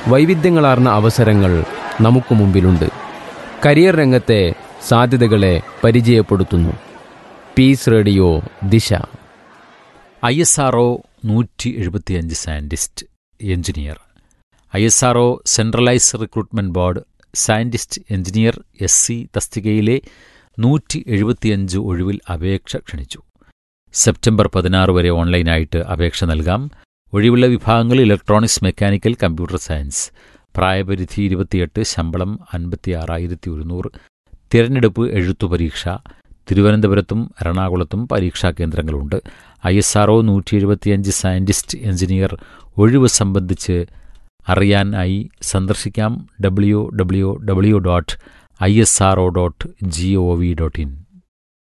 വൈവിധ്യങ്ങളാർന്ന അവസരങ്ങൾ നമുക്ക് മുമ്പിലുണ്ട് കരിയർ രംഗത്തെ സാധ്യതകളെ പരിചയപ്പെടുത്തുന്നു peace radio Disha I S R O നൂറ്റി എഴുപത്തിയഞ്ച് scientist engineer I S R O centralise recruitment board scientist engineer S C തസ്തികയിലെ നൂറ്റി എഴുപത്തിയഞ്ച് ഒഴിവിൽ അപേക്ഷ ക്ഷണിച്ചു സെപ്റ്റംബർ പതിനാറ് വരെ ഓൺലൈനായിട്ട് അപേക്ഷ നൽകാം ഒഴിവുള്ള വിഭാഗങ്ങൾ ഇലക്ട്രോണിക്സ് മെക്കാനിക്കൽ കമ്പ്യൂട്ടർ സയൻസ് പ്രായപരിധി ഇരുപത്തിയെട്ട് ശമ്പളം അൻപത്തി ആറായിരത്തി ഒരുന്നൂറ് തിരഞ്ഞെടുപ്പ് എഴുത്തു പരീക്ഷ തിരുവനന്തപുരത്തും എറണാകുളത്തും പരീക്ഷാ കേന്ദ്രങ്ങളുണ്ട് ഐ എസ് ആർ ഒ നൂറ്റി എഴുപത്തിയഞ്ച് സയൻറ്റിസ്റ്റ് എഞ്ചിനീയർ ഒഴിവ് സംബന്ധിച്ച് അറിയാനായി സന്ദർശിക്കാം W W W dot I S R O dot G O V dot in